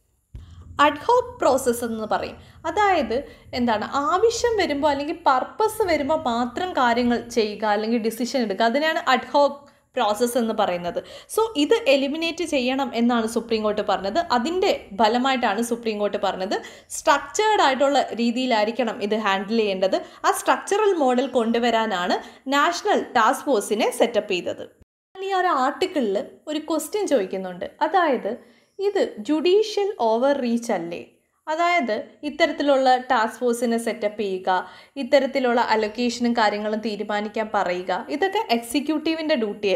അഡ്ഹോക്ക് പ്രോസസ്സ് എന്ന് പറയും അതായത് എന്താണ് ആവശ്യം വരുമ്പോൾ അല്ലെങ്കിൽ പർപ്പസ് വരുമ്പോൾ മാത്രം കാര്യങ്ങൾ ചെയ്യുക അല്ലെങ്കിൽ ഡിസിഷൻ എടുക്കുക അതിനാണ് അഡ്ഹോക്ക് പ്രോസസ്സ് എന്ന് പറയുന്നത് സോ ഇത് എലിമിനേറ്റ് ചെയ്യണം എന്നാണ് സുപ്രീം കോർട്ട് പറഞ്ഞത് അതിൻ്റെ ഫലമായിട്ടാണ് സുപ്രീം കോർട്ട് പറഞ്ഞത് സ്ട്രക്ചേർഡ് ആയിട്ടുള്ള രീതിയിലായിരിക്കണം ഇത് ഹാൻഡിൽ ചെയ്യേണ്ടത് ആ സ്ട്രക്ചറൽ മോഡൽ കൊണ്ടുവരാനാണ് നാഷണൽ ടാസ്ക് ഫോഴ്സിനെ സെറ്റപ്പ് ചെയ്തത് ഈ ഒരു ആർട്ടിക്കിളിൽ ഒരു ക്വസ്റ്റ്യൻ ചോദിക്കുന്നുണ്ട് അതായത് ഇത് ജുഡീഷ്യൽ ഓവർ റീച്ച് അല്ലേ അതായത് ഇത്തരത്തിലുള്ള ടാസ്ക് ഫോഴ്സിനെ സെറ്റപ്പ് ചെയ്യുക ഇത്തരത്തിലുള്ള അലൊക്കേഷനും കാര്യങ്ങളും തീരുമാനിക്കാൻ പറയുക ഇതൊക്കെ എക്സിക്യൂട്ടീവിൻ്റെ ഡ്യൂട്ടി അല്ലേ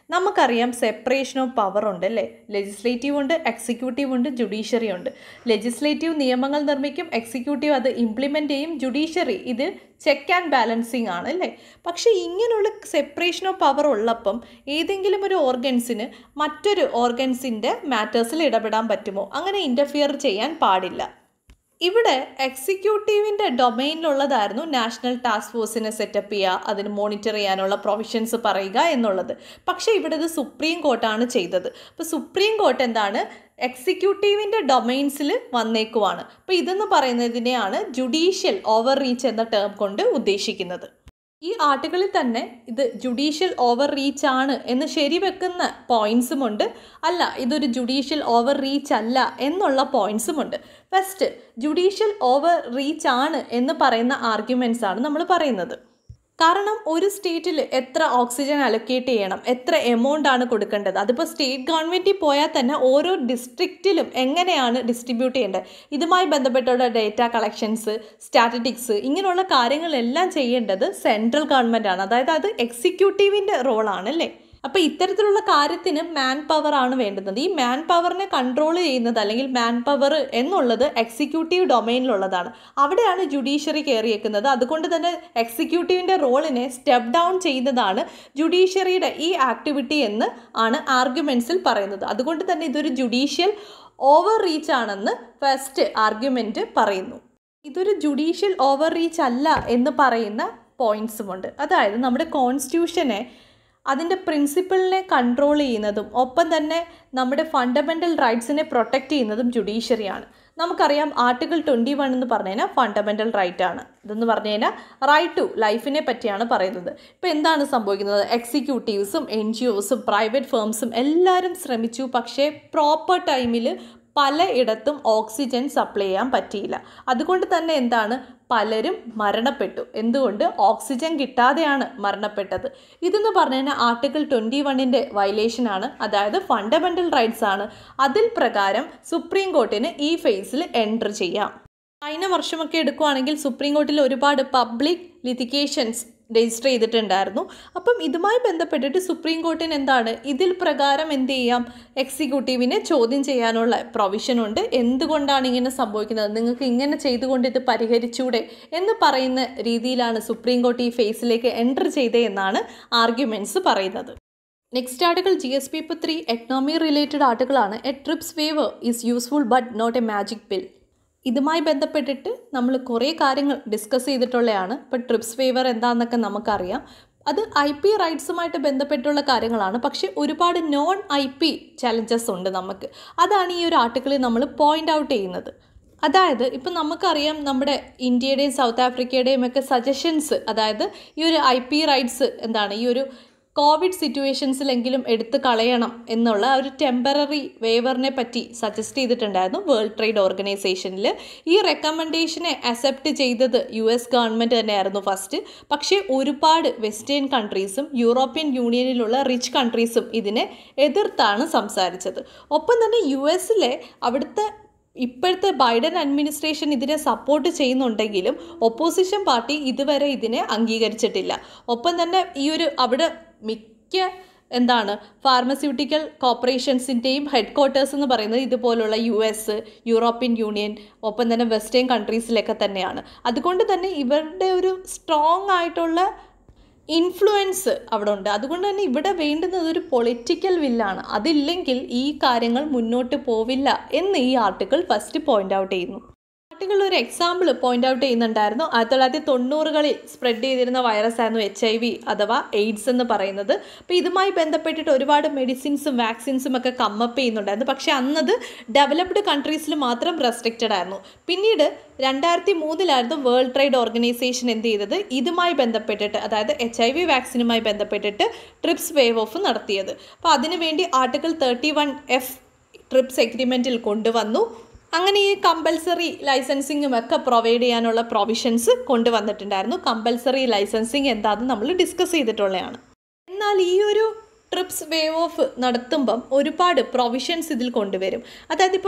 നമുക്കറിയാം സെപ്പറേഷൻ ഓഫ് പവർ ഉണ്ട് അല്ലേ ലെജിസ്ലേറ്റീവ് ഉണ്ട് എക്സിക്യൂട്ടീവ് ഉണ്ട് ജുഡീഷ്യറി ഉണ്ട് ലെജിസ്ലേറ്റീവ് നിയമങ്ങൾ നിർമ്മിക്കും എക്സിക്യൂട്ടീവ് അത് ഇംപ്ലിമെൻ്റ് ചെയ്യും ജുഡീഷ്യറി ഇത് ചെക്ക് ആൻഡ് ബാലൻസിങ് ആണ് അല്ലേ പക്ഷേ ഇങ്ങനെയുള്ള സെപ്പറേഷൻ ഓഫ് പവർ ഉള്ളപ്പം ഏതെങ്കിലും ഒരു ഓർഗൻസിന് മറ്റൊരു ഓർഗൻസിൻ്റെ മാറ്റേഴ്സിൽ ഇടപെടാൻ പറ്റുമോ അങ്ങനെ ഇൻ്റർഫിയർ ചെയ്യാൻ പാടില്ല ഇവിടെ എക്സിക്യൂട്ടീവിൻ്റെ ഡൊമൈനിലുള്ളതായിരുന്നു നാഷണൽ ടാസ്ക് ഫോഴ്സിനെ സെറ്റപ്പ് ചെയ്യുക അതിന് മോണിറ്റർ ചെയ്യാനുള്ള പ്രൊവിഷൻസ് പറയുക എന്നുള്ളത് പക്ഷേ ഇവിടെ ഇത് സുപ്രീം കോർട്ടാണ് ചെയ്തത് അപ്പോൾ സുപ്രീം കോർട്ട് എന്താണ് എക്സിക്യൂട്ടീവിൻ്റെ ഡൊമൈൻസിൽ വന്നേക്കുവാണ് അപ്പോൾ ഇതെന്ന് പറയുന്നതിനെയാണ് ജുഡീഷ്യൽ ഓവർ റീച്ച് എന്ന ടേം കൊണ്ട് ഉദ്ദേശിക്കുന്നത് ഈ ആർട്ടിക്കിളിൽ തന്നെ ഇത് ജുഡീഷ്യൽ ഓവർ റീച്ച് ആണ് എന്ന് ശരിവെക്കുന്ന പോയിന്റ്സും ഉണ്ട് അല്ല ഇതൊരു ജുഡീഷ്യൽ ഓവർ റീച്ച് അല്ല എന്നുള്ള പോയിന്റ്സും ഉണ്ട് ഫസ്റ്റ് ജുഡീഷ്യൽ ഓവർ റീച്ച് ആണ് എന്ന് പറയുന്ന ആർഗ്യുമെൻറ്റ്സ് ആണ് നമ്മൾ പറയുന്നത് കാരണം ഒരു സ്റ്റേറ്റിൽ എത്ര ഓക്സിജൻ അലൊക്കേറ്റ് ചെയ്യണം എത്ര എമൗണ്ട് ആണ് കൊടുക്കേണ്ടത് അതിപ്പോൾ സ്റ്റേറ്റ് ഗവൺമെൻറ്റിൽ പോയാൽ തന്നെ ഓരോ ഡിസ്ട്രിക്റ്റിലും എങ്ങനെയാണ് ഡിസ്ട്രിബ്യൂട്ട് ചെയ്യേണ്ടത് ഇതുമായി ബന്ധപ്പെട്ടുള്ള ഡേറ്റ കളക്ഷൻസ് സ്റ്റാറ്റിറ്റിക്സ് ഇങ്ങനെയുള്ള കാര്യങ്ങളെല്ലാം ചെയ്യേണ്ടത് സെൻട്രൽ ഗവൺമെൻറ് ആണ് അതായത് അത് എക്സിക്യൂട്ടീവിൻ്റെ റോളാണ് അല്ലേ അപ്പോൾ ഇത്തരത്തിലുള്ള കാര്യത്തിന് മാൻ പവർ ആണ് വേണ്ടുന്നത് ഈ മാൻ പവറിനെ കൺട്രോൾ ചെയ്യുന്നത് അല്ലെങ്കിൽ മാൻ പവർ എന്നുള്ളത് എക്സിക്യൂട്ടീവ് ഡൊമൈനിലുള്ളതാണ് അവിടെയാണ് ജുഡീഷ്യറി കയറിയേക്കുന്നത് അതുകൊണ്ട് തന്നെ എക്സിക്യൂട്ടീവിൻ്റെ റോളിനെ സ്റ്റെപ്പ് ഡൗൺ ചെയ്യുന്നതാണ് ജുഡീഷ്യറിയുടെ ഈ ആക്ടിവിറ്റി എന്ന് ആണ് ആർഗ്യുമെൻസിൽ പറയുന്നത് അതുകൊണ്ട് തന്നെ ഇതൊരു ജുഡീഷ്യൽ ഓവർ റീച്ച് ആണെന്ന് ഫസ്റ്റ് ആർഗ്യുമെൻറ്റ് പറയുന്നു ഇതൊരു ജുഡീഷ്യൽ ഓവർ റീച്ച് അല്ല എന്ന് പറയുന്ന പോയിൻറ്സുമുണ്ട് അതായത് നമ്മുടെ കോൺസ്റ്റിറ്റ്യൂഷനെ അതിൻ്റെ പ്രിൻസിപ്പിളിനെ കൺട്രോൾ ചെയ്യുന്നതും ഒപ്പം തന്നെ നമ്മുടെ ഫണ്ടമെൻ്റൽ റൈറ്റ്സിനെ പ്രൊട്ടക്റ്റ് ചെയ്യുന്നതും ജുഡീഷ്യറിയാണ് നമുക്കറിയാം ആർട്ടിക്കിൾ ട്വൻറ്റി വൺ എന്ന് പറഞ്ഞു കഴിഞ്ഞാൽ ഫണ്ടമെൻ്റൽ റൈറ്റ് ആണ് ഇതെന്ന് പറഞ്ഞു കഴിഞ്ഞാൽ റൈറ്റ് ടു ലൈഫിനെ പറ്റിയാണ് പറയുന്നത് ഇപ്പോൾ എന്താണ് സംഭവിക്കുന്നത് എക്സിക്യൂട്ടീവ്സും എൻ ജി ഒസും പ്രൈവറ്റ് ഫേംസും എല്ലാവരും ശ്രമിച്ചു പക്ഷേ പ്രോപ്പർ ടൈമിൽ പലയിടത്തും ഓക്സിജൻ സപ്ലൈ ചെയ്യാൻ പറ്റിയില്ല അതുകൊണ്ട് തന്നെ എന്താണ് പലരും മരണപ്പെട്ടു എന്തുകൊണ്ട് ഓക്സിജൻ കിട്ടാതെയാണ് മരണപ്പെട്ടത് ഇതെന്ന് പറഞ്ഞു കഴിഞ്ഞാൽ ആർട്ടിക്കിൾ ട്വൻറ്റി വണ്ണിൻ്റെ വയലേഷനാണ് അതായത് ഫണ്ടമെൻ്റൽ റൈറ്റ്സ് ആണ് അതിൽ പ്രകാരം സുപ്രീം കോർട്ടിന് ഈ ഫേസിൽ എൻറ്റർ ചെയ്യാം കഴിഞ്ഞ വർഷമൊക്കെ എടുക്കുവാണെങ്കിൽ സുപ്രീം കോർട്ടിൽ ഒരുപാട് പബ്ലിക് ലിറ്റിഗേഷൻസ് രജിസ്റ്റർ ചെയ്തിട്ടുണ്ടായിരുന്നു അപ്പം ഇതുമായി ബന്ധപ്പെട്ടിട്ട് സുപ്രീം കോർട്ടിന് എന്താണ് ഇതിൽ പ്രകാരം എന്ത് ചെയ്യാം എക്സിക്യൂട്ടീവിനെ ചോദ്യം ചെയ്യാനുള്ള പ്രൊവിഷൻ ഉണ്ട് എന്തുകൊണ്ടാണ് ഇങ്ങനെ സംഭവിക്കുന്നത് നിങ്ങൾക്ക് ഇങ്ങനെ ചെയ്തുകൊണ്ട് ഇത് പരിഹരിച്ചൂടെ എന്ന് പറയുന്ന രീതിയിലാണ് സുപ്രീം കോർട്ട് ഈ ഫേസിലേക്ക് എൻറ്റർ ചെയ്തേ എന്നാണ് ആർഗ്യുമെൻറ്റ്സ് പറയുന്നത് next article G S P ഇപ്പോൾ ത്രീ എക്കണോമി റിലേറ്റഡ് ആർട്ടിക്കിളാണ് a TRIPS waiver is useful but not a magic pill ഇതുമായി ബന്ധപ്പെട്ടിട്ട് നമ്മൾ കുറേ കാര്യങ്ങൾ ഡിസ്കസ് ചെയ്തിട്ടുള്ളതാണ് ഇപ്പോൾ ട്രിപ്സ് വേവർ എന്താണെന്നൊക്കെ നമുക്കറിയാം അത് ഐ പി റൈറ്റ്സുമായിട്ട് ബന്ധപ്പെട്ടുള്ള കാര്യങ്ങളാണ് പക്ഷേ ഒരുപാട് നോൺ ഐ പി ചലഞ്ചസ് ഉണ്ട് നമുക്ക് അതാണ് ഈ ഒരു ആർട്ടിക്കിളിൽ നമ്മൾ പോയിൻ്റ് ഔട്ട് ചെയ്യുന്നത് അതായത് ഇപ്പം നമുക്കറിയാം നമ്മുടെ ഇന്ത്യയുടെയും സൗത്ത് ആഫ്രിക്കയുടെയും ഒക്കെ സജഷൻസ് അതായത് ഈ ഒരു ഐ പി റൈറ്റ്സ് എന്താണ് ഈ ഒരു കോവിഡ് സിറ്റുവേഷൻസിലെങ്കിലും എടുത്തു കളയണം എന്നുള്ള ഒരു ടെമ്പററി വേവറിനെ പറ്റി സജസ്റ്റ് ചെയ്തിട്ടുണ്ടായിരുന്നു വേൾഡ് ട്രേഡ് ഓർഗനൈസേഷനിൽ ഈ റെക്കമെൻഡേഷനെ അക്സെപ്റ്റ് ചെയ്തത് യു എസ് ഗവൺമെൻറ് തന്നെയായിരുന്നു ഫസ്റ്റ് പക്ഷേ ഒരുപാട് വെസ്റ്റേൺ കൺട്രീസും യൂറോപ്യൻ യൂണിയനിലുള്ള റിച്ച് കൺട്രീസും ഇതിനെ എതിർത്താണ് സംസാരിച്ചത് ഒപ്പം തന്നെ യു എസിലെ അവിടുത്തെ ഇപ്പോഴത്തെ ബൈഡൻ അഡ്മിനിസ്ട്രേഷൻ ഇതിനെ സപ്പോർട്ട് ചെയ്യുന്നുണ്ടെങ്കിലും ഒപ്പോസിഷൻ പാർട്ടി ഇതുവരെ ഇതിനെ അംഗീകരിച്ചിട്ടില്ല ഒപ്പം തന്നെ ഈ ഒരു അവിടെ മിക്ക എന്താണ് ഫാർമസ്യൂട്ടിക്കൽ കോർപ്പറേഷൻസിൻ്റെയും ഹെഡ് ക്വാർട്ടേഴ്സ് എന്ന് പറയുന്നത് ഇതുപോലുള്ള യു എസ് യൂറോപ്യൻ യൂണിയൻ ഒപ്പം തന്നെ വെസ്റ്റേൺ കൺട്രീസിലൊക്കെ തന്നെയാണ് അതുകൊണ്ട് തന്നെ ഇവരുടെ ഒരു സ്ട്രോങ് ആയിട്ടുള്ള ഇൻഫ്ലുവൻസ് അവിടെ ഉണ്ട് അതുകൊണ്ട് തന്നെ ഇവിടെ വേണ്ടുന്നത് ഒരു പൊളിറ്റിക്കൽ വില്ലാണ് അതില്ലെങ്കിൽ ഈ കാര്യങ്ങൾ മുന്നോട്ട് പോവില്ല എന്ന് ഈ ആർട്ടിക്കിൾ ഫസ്റ്റ് പോയിന്റ് ഔട്ട് ചെയ്യുന്നു ആർട്ടിക്കിൾ ഒരു എക്സാമ്പിൾ പോയിന്റ് ഔട്ട് ചെയ്യുന്നുണ്ടായിരുന്നു ആയിരത്തി തൊള്ളായിരത്തി തൊണ്ണൂറുകളിൽ സ്പ്രെഡ് ചെയ്തിരുന്ന വൈറസ് ആയിരുന്നു എച്ച് ഐ വി അഥവാ എയ്ഡ്സ് എന്ന് പറയുന്നത് അപ്പോൾ ഇതുമായി ബന്ധപ്പെട്ടിട്ട് ഒരുപാട് മെഡിസിൻസും വാക്സിൻസും ഒക്കെ കമ്മപ്പ് ചെയ്യുന്നുണ്ടായിരുന്നു പക്ഷേ അന്നത് ഡെവലപ്ഡ് കൺട്രീസിൽ മാത്രം റെസ്ട്രിക്റ്റഡ് ആയിരുന്നു പിന്നീട് രണ്ടായിരത്തി മൂന്നിലായിരുന്നു വേൾഡ് ട്രേഡ് ഓർഗനൈസേഷൻ എന്ത് ചെയ്തത് ഇതുമായി ബന്ധപ്പെട്ടിട്ട് അതായത് എച്ച് ഐ വി വാക്സിനുമായി ബന്ധപ്പെട്ടിട്ട് ട്രിപ്സ് വേവ് ഓഫ് നടത്തിയത് അപ്പോൾ അതിനുവേണ്ടി article thirty one F TRIPS എഗ്രിമെൻറ്റിൽ കൊണ്ടുവന്നു അങ്ങനെ ഈ കമ്പൽസറി ലൈസൻസിങ്ങും ഒക്കെ പ്രൊവൈഡ് ചെയ്യാനുള്ള പ്രൊവിഷൻസ് കൊണ്ടുവന്നിട്ടുണ്ടായിരുന്നു കമ്പൽസറി ലൈസൻസിങ് എന്താണെന്ന് നമ്മൾ ഡിസ്കസ് ചെയ്തിട്ടുള്ളതാണ് എന്നാൽ ഈ ഒരു ട്രിപ്സ് വേവ് ഓഫ് നടത്തുമ്പം ഒരുപാട് പ്രൊവിഷൻസ് ഇതിൽ കൊണ്ടുവരും അതായത് ഇപ്പം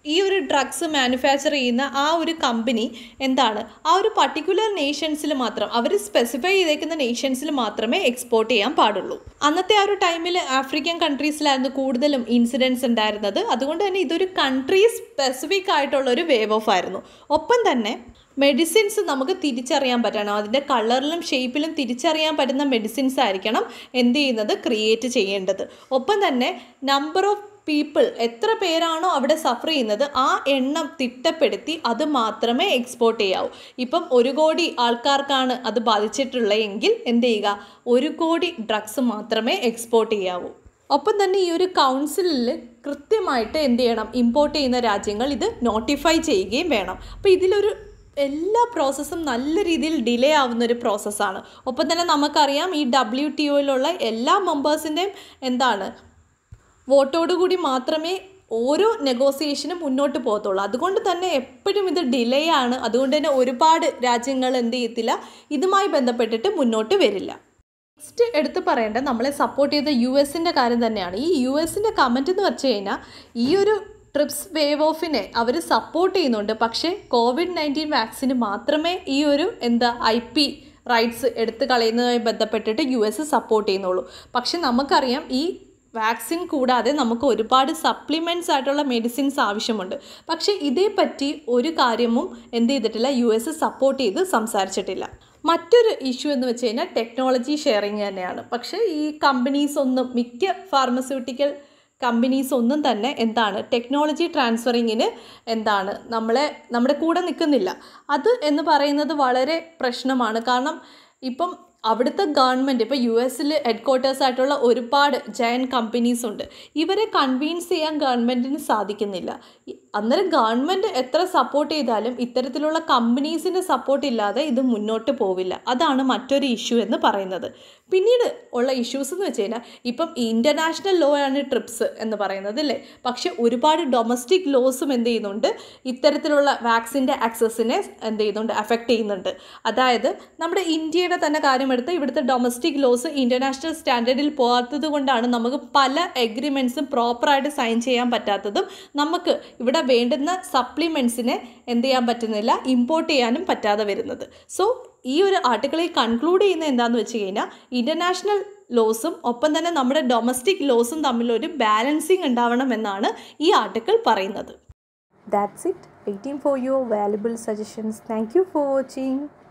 ഈ ഒരു ഡ്രഗ്സ് മാനുഫാക്ചർ ചെയ്യുന്ന ആ ഒരു കമ്പനി എന്താണ് ആ ഒരു പർട്ടിക്കുലർ നേഷൻസിൽ മാത്രം അവർ സ്പെസിഫൈ ചെയ്തേക്കുന്ന നേഷൻസിൽ മാത്രമേ എക്സ്പോർട്ട് ചെയ്യാൻ പാടുള്ളൂ അന്നത്തെ ആ ഒരു ടൈമിൽ ആഫ്രിക്കൻ കൺട്രീസിലായിരുന്നു കൂടുതലും ഇൻസിഡൻസ് ഉണ്ടായിരുന്നത് അതുകൊണ്ട് തന്നെ ഇതൊരു കൺട്രി സ്പെസിഫിക് ആയിട്ടുള്ള ഒരു വേവ് ഓഫ് ആയിരുന്നു ഒപ്പം തന്നെ മെഡിസിൻസ് നമുക്ക് തിരിച്ചറിയാൻ പറ്റണം അതിൻ്റെ കളറിലും ഷേപ്പിലും തിരിച്ചറിയാൻ പറ്റുന്ന മെഡിസിൻസ് ആയിരിക്കണം എന്ത് ചെയ്യുന്നത് ക്രിയേറ്റ് ചെയ്യേണ്ടത് ഒപ്പം തന്നെ നമ്പർ ഓഫ് പീപ്പിൾ എത്ര പേരാണോ അവിടെ സഫർ ചെയ്യുന്നത് ആ എണ്ണം തിട്ടപ്പെടുത്തി അത് മാത്രമേ എക്സ്പോർട്ട് ചെയ്യാവൂ ഇപ്പം ഒരു കോടി ആൾക്കാർക്കാണ് അത് ബാധിച്ചിട്ടുള്ളതെങ്കിൽ എന്ത് ചെയ്യുക ഒരു കോടി ഡ്രഗ്സ് മാത്രമേ എക്സ്പോർട്ട് ചെയ്യാവൂ ഒപ്പം തന്നെ ഈ ഒരു കൗൺസിലിൽ കൃത്യമായിട്ട് എന്ത് ചെയ്യണം ഇമ്പോർട്ട് ചെയ്യുന്ന രാജ്യങ്ങൾ ഇത് നോട്ടിഫൈ ചെയ്യുകയും വേണം അപ്പോൾ ഇതിലൊരു എല്ലാ പ്രോസസ്സും നല്ല രീതിയിൽ ഡിലേ ആവുന്ന ഒരു പ്രോസസ്സാണ് ഒപ്പം തന്നെ നമുക്കറിയാം ഈ ഡബ്ല്യു ടി ഒയിലുള്ള എല്ലാ മെമ്പേഴ്സിൻ്റെയും എന്താണ് വോട്ടോടുകൂടി മാത്രമേ ഓരോ നെഗോസിയേഷനും മുന്നോട്ട് പോകത്തുള്ളൂ അതുകൊണ്ട് തന്നെ എപ്പോഴും ഇത് ഡിലേ ആണ് അതുകൊണ്ട് തന്നെ ഒരുപാട് രാജ്യങ്ങൾ എന്ത് ചെയ്യത്തില്ല ഇതുമായി ബന്ധപ്പെട്ടിട്ട് മുന്നോട്ട് വരില്ല നെക്സ്റ്റ് എടുത്ത് പറയേണ്ട നമ്മളെ സപ്പോർട്ട് ചെയ്ത യു എസിൻ്റെ കാര്യം തന്നെയാണ് ഈ യു എസിൻ്റെ കമൻറ്റ് എന്ന് വെച്ച് കഴിഞ്ഞാൽ ഈ ഒരു ട്രിപ്സ് വേവ് ഓഫിനെ അവർ സപ്പോർട്ട് ചെയ്യുന്നുണ്ട് പക്ഷേ കോവിഡ് നയൻറ്റീൻ വാക്സിന് മാത്രമേ ഈ ഒരു എന്താ ഐ പി റൈറ്റ്സ് എടുത്തു കളയുന്നതുമായി ബന്ധപ്പെട്ടിട്ട് യു എസ് സപ്പോർട്ട് ചെയ്യുന്നുള്ളൂ പക്ഷെ നമുക്കറിയാം ഈ വാക്സിൻ കൂടാതെ നമുക്ക് ഒരുപാട് സപ്ലിമെൻറ്റ്സ് ആയിട്ടുള്ള മെഡിസിൻസ് ആവശ്യമുണ്ട് പക്ഷേ ഇതേപ്പറ്റി ഒരു കാര്യവും എന്ത് ചെയ്തിട്ടില്ല യു എസ് സപ്പോർട്ട് ചെയ്ത് സംസാരിച്ചിട്ടില്ല മറ്റൊരു ഇഷ്യൂ എന്ന് വെച്ച് കഴിഞ്ഞാൽ ടെക്നോളജി ഷെയറിങ് തന്നെയാണ് പക്ഷേ ഈ കമ്പനീസ് ഒന്നും മിക്ക ഫാർമസ്യൂട്ടിക്കൽ കമ്പനീസ് ഒന്നും തന്നെ എന്താണ് ടെക്നോളജി ട്രാൻസ്ഫറിങ്ങിന് എന്താണ് നമ്മളെ നമ്മുടെ കൂടെ നിൽക്കുന്നില്ല അത് എന്ന് പറയുന്നത് വളരെ പ്രശ്നമാണ് കാരണം ഇപ്പം അവിടുത്തെ ഗവൺമെൻറ് ഇപ്പോൾ യു എസിൽ ഹെഡ് ക്വാർട്ടേഴ്സ് ആയിട്ടുള്ള ഒരുപാട് ജയൻ കമ്പനീസ് ഉണ്ട് ഇവരെ കൺവീൻസ് ചെയ്യാൻ ഗവൺമെൻറ്റിന് സാധിക്കുന്നില്ല ഈ- അന്നേരം ഗവൺമെൻറ് എത്ര സപ്പോർട്ട് ചെയ്താലും ഇത്തരത്തിലുള്ള കമ്പനീസിൻ്റെ സപ്പോർട്ട് ഇല്ലാതെ ഇത് മുന്നോട്ട് പോവില്ല അതാണ് മറ്റൊരു ഇഷ്യൂ എന്ന് പറയുന്നത് പിന്നീട് ഉള്ള ഇഷ്യൂസ് എന്ന് വെച്ച് കഴിഞ്ഞാൽ ഇപ്പം ഇൻ്റർനാഷണൽ ലോ ആണ് ട്രിപ്സ് എന്ന് പറയുന്നത് അല്ലേ പക്ഷെ ഒരുപാട് ഡൊമസ്റ്റിക് ലോസും എന്ത് ചെയ്യുന്നുണ്ട് ഇത്തരത്തിലുള്ള വാക്സിൻ്റെ ആക്സസിനെ എന്ത് ചെയ്യുന്നുണ്ട് അഫക്റ്റ് ചെയ്യുന്നുണ്ട് അതായത് നമ്മുടെ ഇന്ത്യയുടെ തന്നെ കാര്യമെടുത്ത് ഇവിടുത്തെ ഡൊമസ്റ്റിക് ലോസ് ഇൻ്റർനാഷണൽ സ്റ്റാൻഡേർഡിൽ പോകാത്തത് കൊണ്ടാണ് നമുക്ക് പല എഗ്രിമെൻറ്റ്സും പ്രോപ്പറായിട്ട് സൈൻ ചെയ്യാൻ പറ്റാത്തതും നമുക്ക് ഇവിടെ വേണ്ടുന്ന സപ്ലിമെൻറ്റ്സിനെ എന്ത് ചെയ്യാൻ പറ്റുന്നില്ല ഇമ്പോർട്ട് ചെയ്യാനും പറ്റാതെ വരുന്നത് സോ ഈ ഒരു ആർട്ടിക്കിളിൽ കൺക്ലൂഡ് ചെയ്യുന്ന എന്താണെന്ന് വെച്ച് കഴിഞ്ഞാൽ ഇൻ്റർനാഷണൽ ലോസും ഒപ്പം തന്നെ നമ്മുടെ ഡൊമസ്റ്റിക് ലോസും തമ്മിലൊരു ബാലൻസിങ് ഉണ്ടാവണം എന്നാണ് ഈ ആർട്ടിക്കിൾ പറയുന്നത് That's it. Waiting for your valuable suggestions. Thank you for watching.